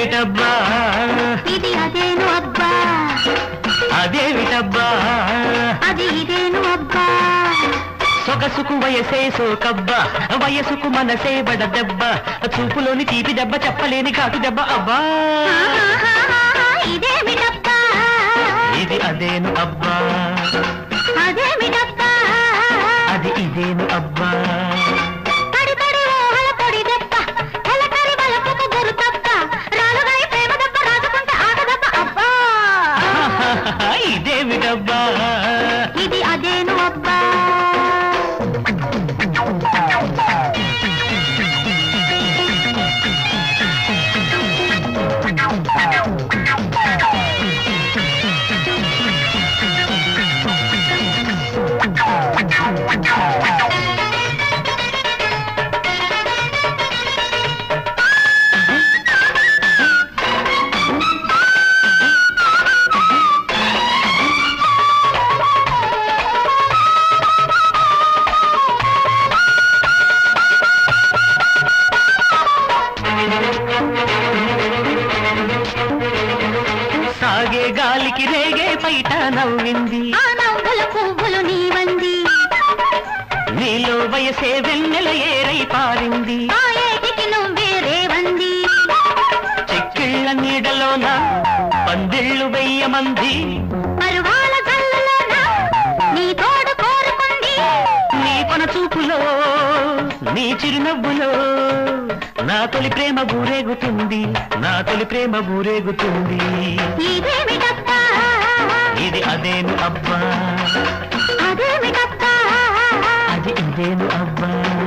ఇదేమిటబ్బా ఇది అదేను అబ్బా అదేమిటబ్బా అది ఇదేను అబ్బా సొగసుకు వయసే సోకబ్బా వయసుకు మనసే బడ దెబ్బ చూపులోని తీపి దెబ్బ చెప్పలేని కాటు దెబ్బ అబ్బా ఆహాహాహా, ఇదేమిటబ్బా ఇది అదేను అబ్బా అదేమిటబ్బా అది ఇదేను అబ్బా తడి తడి ఊహల పొడి దెబ్బ కలకరి బలపుకు గురు తప్ప రాలుగాయి ప్రేమ దెబ్బ రాజుకుంటే ఆట దెబ్బ అబ్బా ఇదేమిటబ్బా ఇది అదేను అబ్బా సాగే గాలికి రేగే పైట నవ్వింది ఆ నవ్వుల పువ్వులు నీవంది నీలో వయసే వెన్నెల ఏరై పారింది ఆ ఏటికి నువ్వే రేవంది చెక్కిళ్ళ నీడలోన పందిళ్ళు వెయ్యమంది పరువాల కళ్ళలోన నీ తోడు కోరుకుంది నీ పన చూపులో నీ చిరునవ్వులో నా తొలి ప్రేమ ఊరేగుతుంది నా తొలి ప్రేమ ఊరేగుతుంది ఇదేమిటబ్బా ఇది అదేను అబ్బా అదేమిటబ్బా అది ఇదేను అబ్బా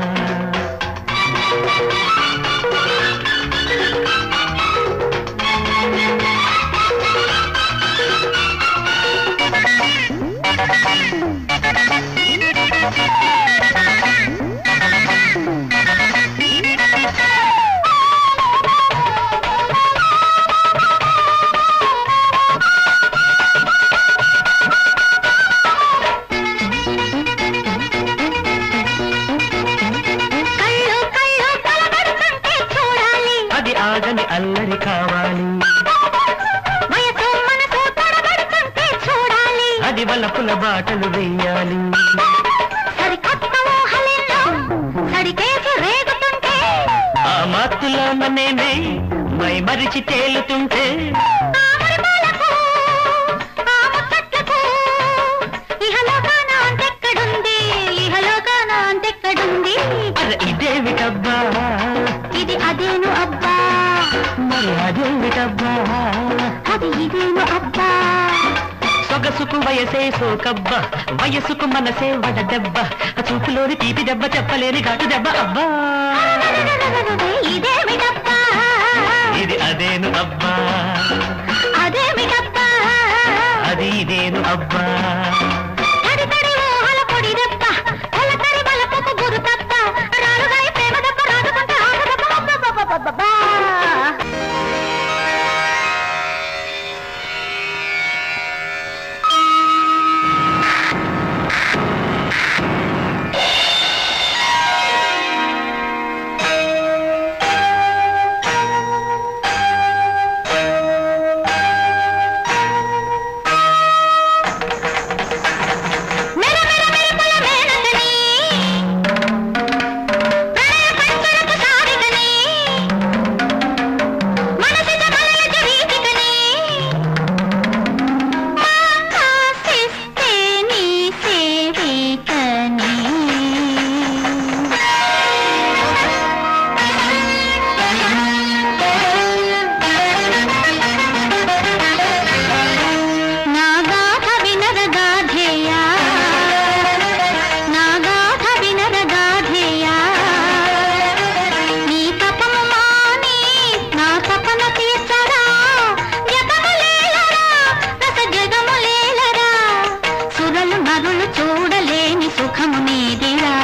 కళ్ళు కళ్ళు కలబడుతుంటే చూడాలి అది ఆగని అల్లరి కావాలి వయసు మనసు తడబడుతుంటే చూడాలి అది వలపుల బాటలు వేయాలి సరికొత్త ఊహలెన్నో సడికేసి రేగుతుంటే ఆ మాతులో నేనే మై మరిచి తేలుతుంటే ఆమరి పాలకు, ఆ ముచ్చట్లకు, ఇహలోకాన అంతెక్కడుంది ఇహలోకాన అంతెక్కడుంది అరే ఇదేమిటబ్బా ఇది అదేను అబ్బా మరి అదేమిటబ్బా అది ఇదేను అబ్బా సొగసుకు వయసే సోకబ్బ వయసుకు మనసే వడ దెబ్బ చూపులోని తీపి దెబ్బ చెప్పలేని ఘాటు దెబ్బ అబ్బా ఇదేమిటబ్బా ఇది అదేను అబ్బా అదేమిటబ్బా అది ఇదేను అబ్బా తడి తడి ఊహల పొడి దెబ్బ కలకరి బలపుకు గురు తప్ప రాలుగాయి ప్రేమ దెబ్బ రాజుకుంటే ఆట దెబ్బ అబ్బబ్బబ్బబ్బబ్బా. మెర మెర మెరుపుల మేనకని, ప్రణయ పంచరపు సారికని, మనసిత మలయజ వీచికని, ఆకాశిస్తే నీ సేవికని. నాగాథ వినరగాధేయా నాగాథ వినరగాధేయా నీ తపము మాని నా తపన తీర్చరా జగములేలరా రస జగములేలరా సురలు నరులు చూడలేని సుఖము నీదిరా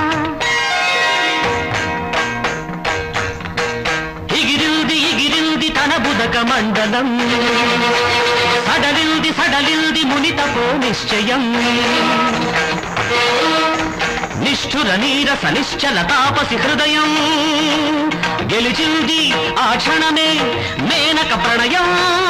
ఎగిరింది ఎగిరింది తన బుదక మండలం సడలింది సడలింది మునితపో నిశ్చయం నిశ్చ నిష్ఠుర నీరస నిశ్చల తాపసి హృదయం గెలిచింది ఆ క్షణమే మేనక ప్రణయం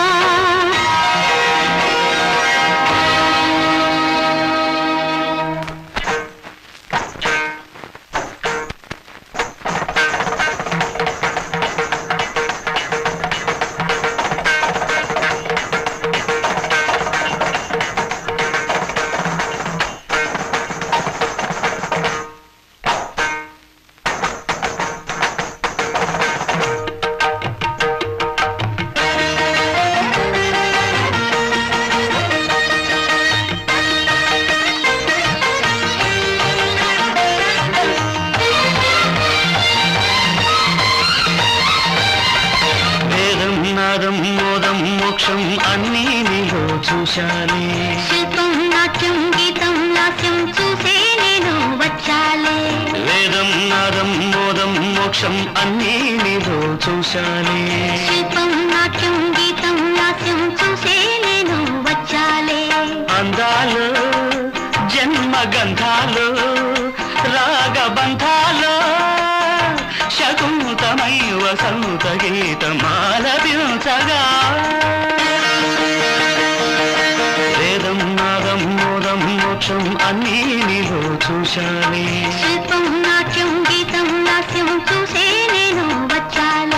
వేదం నాదం మోదం మోక్షం అన్నీ నీలో చూశానే శిల్పం నాట్యం గీతం లాస్యం చూసే నేను వచ్చాలే వేదం నాదం మోదం మోక్షం అన్నీ నీలో చూశానే శిల్పం నాట్యం గీతం లాస్యం చూసే నేను వచ్చాలే అందాలు జన్మ గంధాలు రాగబంధాలు శకుంతమై వసంత గీతమాలపించగా వేదం నాదం మోదం మోక్షం అన్నీ నీలో చూశానే శిల్పం నాట్యం గీతం లాస్యం చూసే నేను వచ్చాలే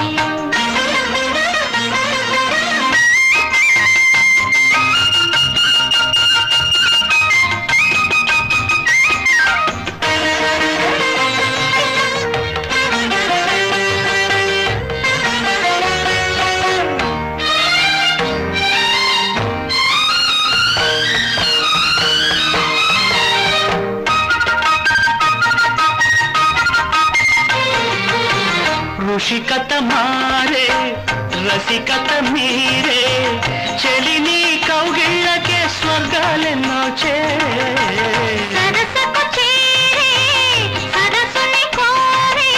ఋషికత మారే రసికత మీరే చెలిని కౌగిళ్ళకే స్వర్గాలెన్నో చే సరసకు చేరే సరసుని కోరే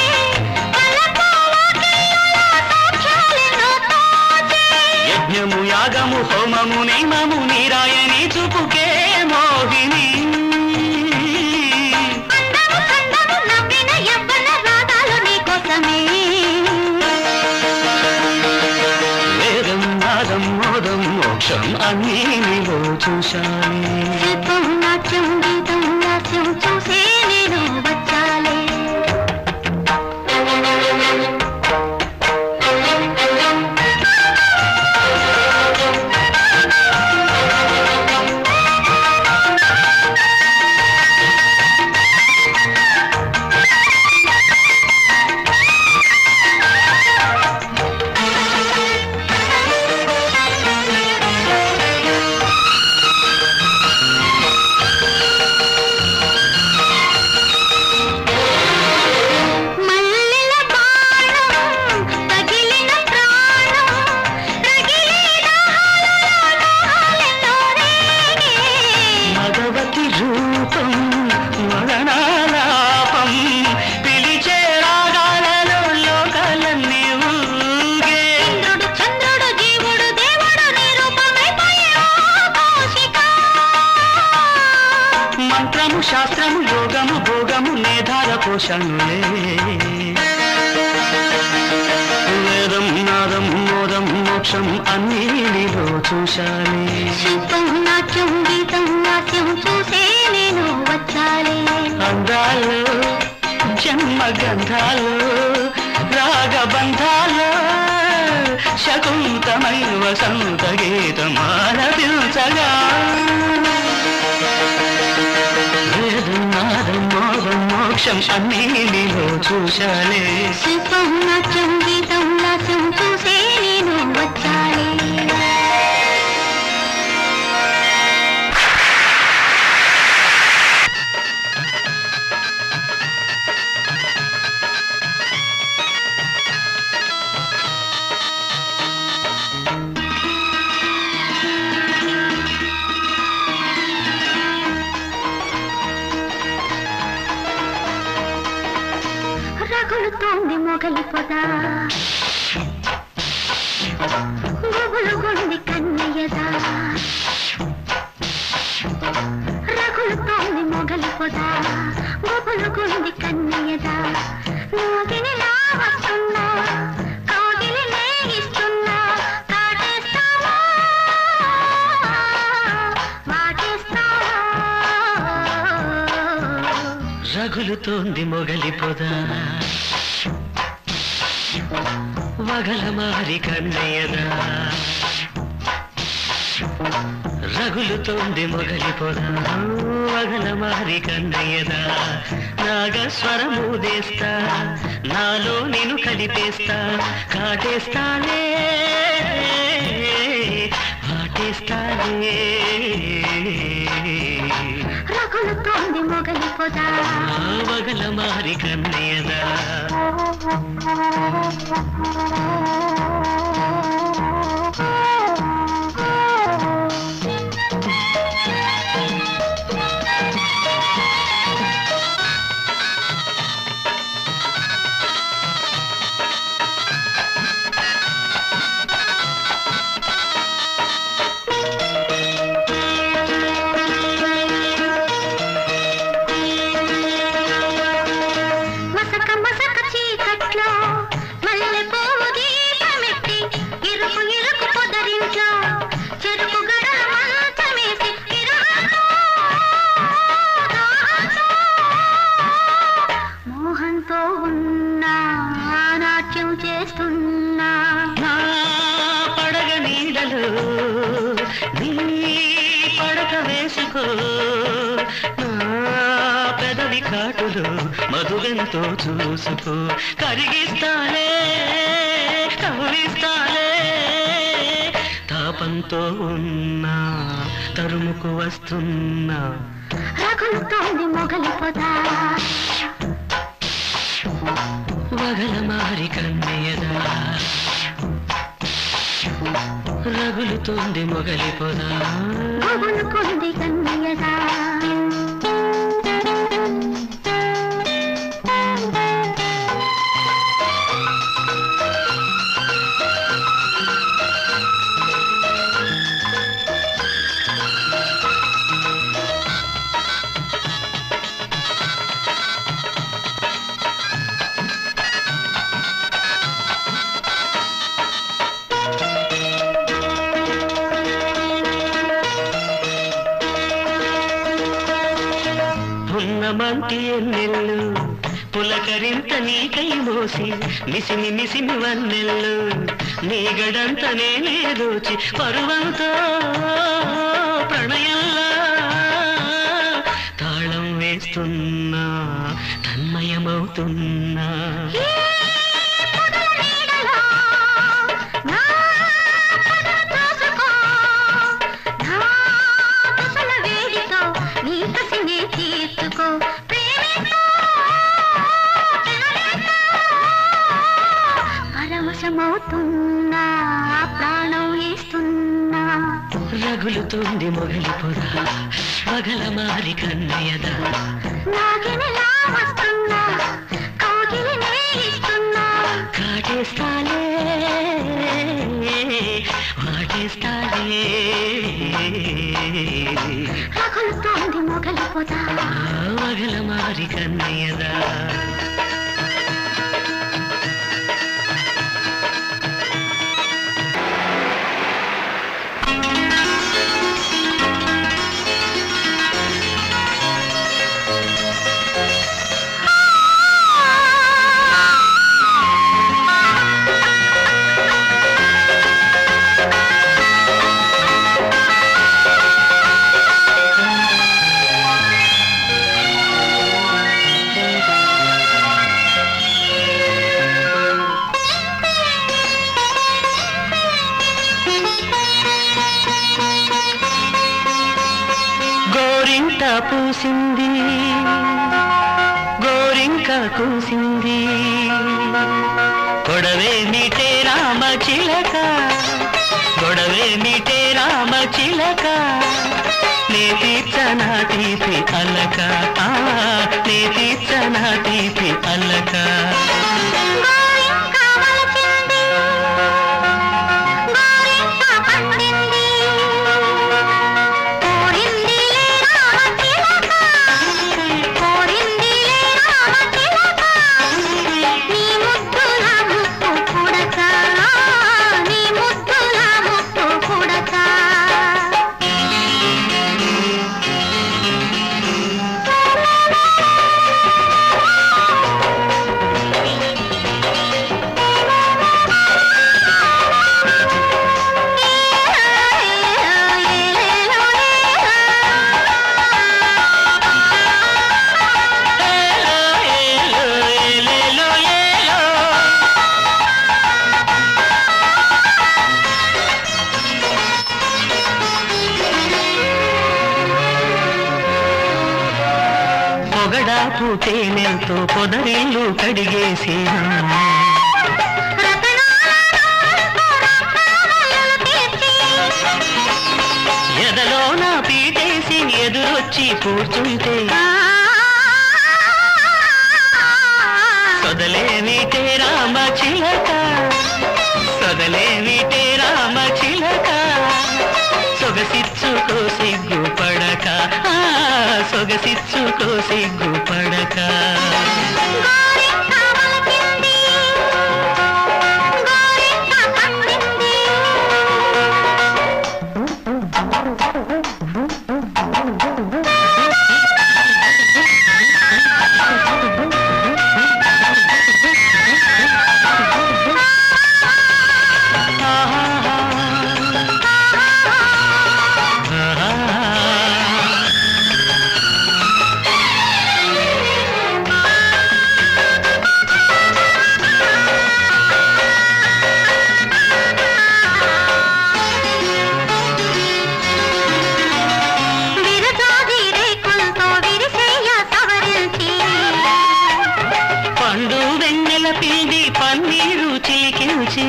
పలకలకిలా సాక్ష్యాలెన్నో తోచే యజ్ఞము యాగము హోమము నియమము నీరాయని చూపుకే మోహిని అందము కందము నవ్విన యవ్వన రాగాలు నీకోసమే వేదం నాదం మోదం మోక్షం అన్నీ నీలో చూశానే శిల్పం నాట్యం గీతం లాస్యం చూసే నేను వచ్చాలే మల్లెల బాణం తగిలిన ప్రాణం రగిలిన హాలెన్నో రేగే మగవతి రూపం మరణాలాపం పిలిచే రాగాలలో లోకాలన్నీ ఊగే ఇంద్రుడు చంద్రుడు జీవుడు దేవుడు నీ రూపమైపోయే ఓ కౌశిక మంత్రము శాస్త్రము యోగము భోగము నేధార పోషణులే వేదం నాదం మోదం మోక్షం అన్నీ నీలో చూశానే శిల్పం నాట్యం గీతం నాట్యం చూసే నేను వచ్చాలే అందాలు జన్మ గంధాలు రాగబంధాలు శకుంతమై వసంత గీతమాలపించగా వేదం నాదం మోదం మోక్షం అన్నీ నీలో చూశానే శిల్పం నాట్యం గీతం నాట్యం చూసే నేను వచ్చాలే రగులుతోంది మొగలి పొద గుబులు గుండి కన్నయ్యదా రగులుతోంది మొగలి పొద గుబులు గుండి ఉంది కన్నయ్యదా నాగినిలా వస్తున్నా కాగిలి నేగిస్తున్నా కాటేస్తావా వాటేస్తావా రగులుతోంది మొగలి పొద వగల మారి కన్నయ్యదా రగులుతోంది మొగలి పొద వగల మారి కన్నయ్యదా నాగస్వరమూదేస్తా నాలో నేను కలిపేస్తా కాటేస్తానే వాటేస్తానే రగులుతోంది మొగలి పొద వగల మారి కన్నయ్యదా మసక మసక చీకట్లో మల్లె పువ్వు దీపమెట్టి ఇరుకు ఇరుకు పొదరింట్లో చెరుకు గడల మంచమేసి ఇరుకు మోహంతో ఉన్నా నాట్యం చేస్తున్నా నా పడగ నీడలో నీ పడక వేసుకో నా పెదవి కాటులో మధుగంతో చూసుకో కరిగిస్తాలే కవిస్తాలే తాపంతో ఉన్నా తరుముకు వస్తున్నా రగులుతోంది మొగలి పొదా వగల మారి కన్నయ్యదా రగులుతోంది మొగలి పొదా గగులుకుంది కన్నయ్యదా పున్నమంటి ఎన్నెల్లు పులకరింత నీకై మోసి మిసిమి మిసిమి వన్నెల్లు నీ గడంత నేనే దోచి పరువంతో ప్రణయంలా తాళం వేస్తున్నా తన్మయమవుతున్నా నీడలో నా కథను దోసుకో. నా కుశల వేడితో నీ కసిని తీర్చుకో. ప్రేమితో, ప్రేమితో పరవశమవుతున్నా ప్రాణం ఇస్తున్నా రగులుతోంది మొగలి పొద పగల మారి కన్నయ్యదా నాగినిలా వస్తున్నా కౌగిలి నేయిస్తున్నా కాటేస్తాలే వాటేస్తాలే రగులుతోంది మొగలి పొదా వగల మారి కన్నయ్యదా గోరింట పూసింది గోరింక కూసింది గొడవే మీటే రామ చిలక గొడవే మీటే రామ చిలక నే తీర్చనా తీపి అలక ఆ, నే తీర్చనా తీపి అలక గోరింక వలచింది గోరింక పండింది కోరిందిలే రామ చిలక కోరిందిలే రామ కప్పు తేనెలతో పొదరిల్లు కడిగేసేనా ఎదలో నా పీటేసి ఎదురొచ్చి కూర్చుంటే సొదలేమిటే రామ చిలక సొదలేమిటే రామ చిలక సొగసిచ్చుకో సిగ్గు పడక ఆ, సొగసిచ్చుకో సిగ్గు పడక పండు వెన్నెల పిండి పన్నీరు చిలికించి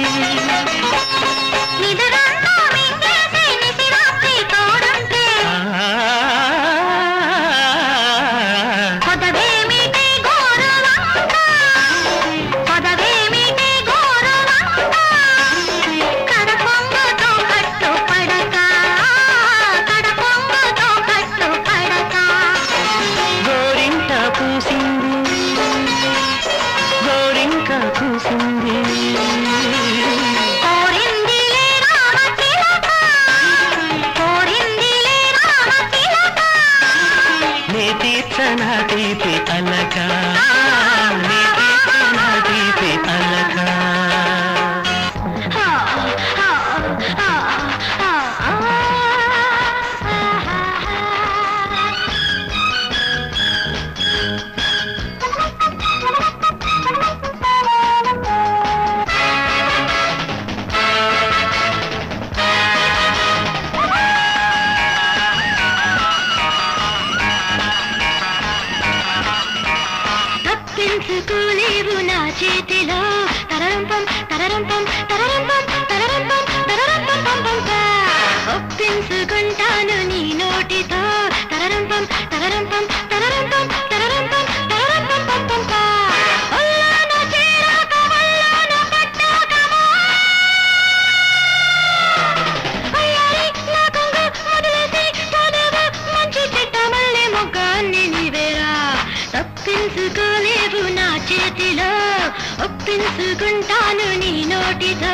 ఆ, పదవేమిటి గోరువంక పదవేమిటి గోరువంక కడపొంగుతో కట్టు పడక కడపొంగుతో కట్టు పడక గోరింట పూసింది గోరింక పూసింది కోరిందిలే రామ చిలక కోరిందిలే రామ చిలక నే తీర్చన తీపి అలక నే తీర్చన తీపి అలక హా హా హా హా తప్పించుకోలేవు నా చేతిలో తరరంపం తరరంపం తరరంపం తరరంపం తరరంపం పం పం పా. ఒప్పించుకుంటాను నీ నోటితో తరరంపం తరరంపం తరరంపం తరరంపం తరరంపం పం పం పా. ఒళ్ళోన చేరాక ఒళ్ళోన పట్టాక అయ్యారి నా కొంగు వదిలేసి పోదావా మంచి చెడ్డ మళ్ళీ మొగ్గ అన్ని నీవేరా తప్పించుకోలేవు నా చేతిలో ఒప్పించుకుంటాను నీ నోటితో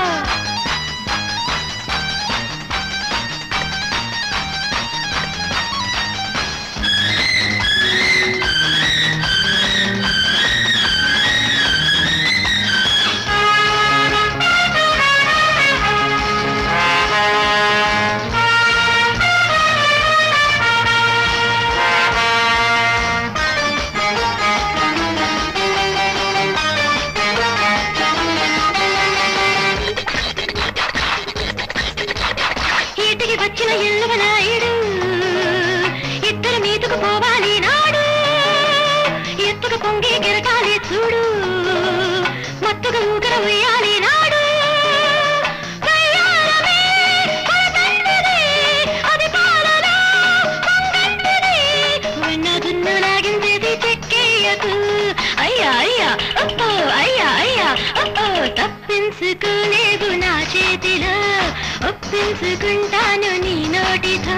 ఇంటికి వచ్చిన ఎల్లవ నాయుడు ఇద్దరు మీదకు పోవాలి నాడు ఎత్తుకు పొంగి గిరకాలి చూడు మత్తుగా ఊగర ఉయ్యాలి నాడు వయ్యారమే కొలతంటిది, అది పాలలో పొంగంటిది. వెన్నదున్ను లాగించేది చెక్కేయకు అయ్యా అయ్యా అప్పో అయ్యా అయ్యా అప్పో తప్పించుకోలేవు నా చేతిలో ఒప్పించుకుంటాను నీ నోటితో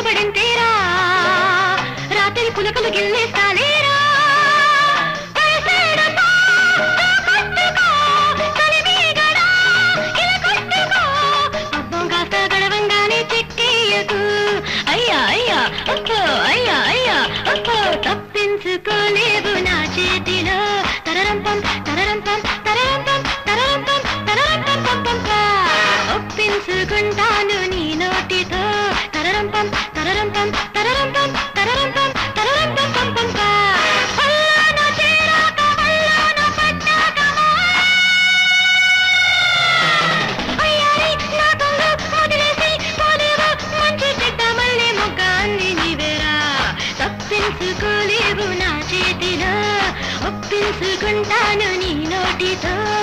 పడింతేరా రాత్రి పులకలు గిల్లేస్తాలేరా కలిసేడతా, కట్టుకో, కలిమీగడా, ఇలా కట్టుకో. అబ్బం కాస్త గడవంగానే చెక్కేయకు అయ్యా అయ్యా అప్పో అయ్యా అయ్యా అప్పో తప్పించుకోలేవు నా చేతిలో తరరంపం తరరంపం తరరంపం తరరంపం తరరంపం పం పం ఒప్పించుకుంటాను నీ నోటితో తరరంపం తరరంపం తరరంపం తరరంపం తరరంపం పం పం పా. వల్లోన చేరాక వల్లోన పడ్డాక అయ్యారి నా దొంగ వదిలేసి పోలేవు మంచి చెడ్డ మళ్ళీ మొగ్గ అన్ని నీవేరా తప్పించుకోలేవు నా చేతిలో ఒప్పించుకుంటాను నీ నోటితో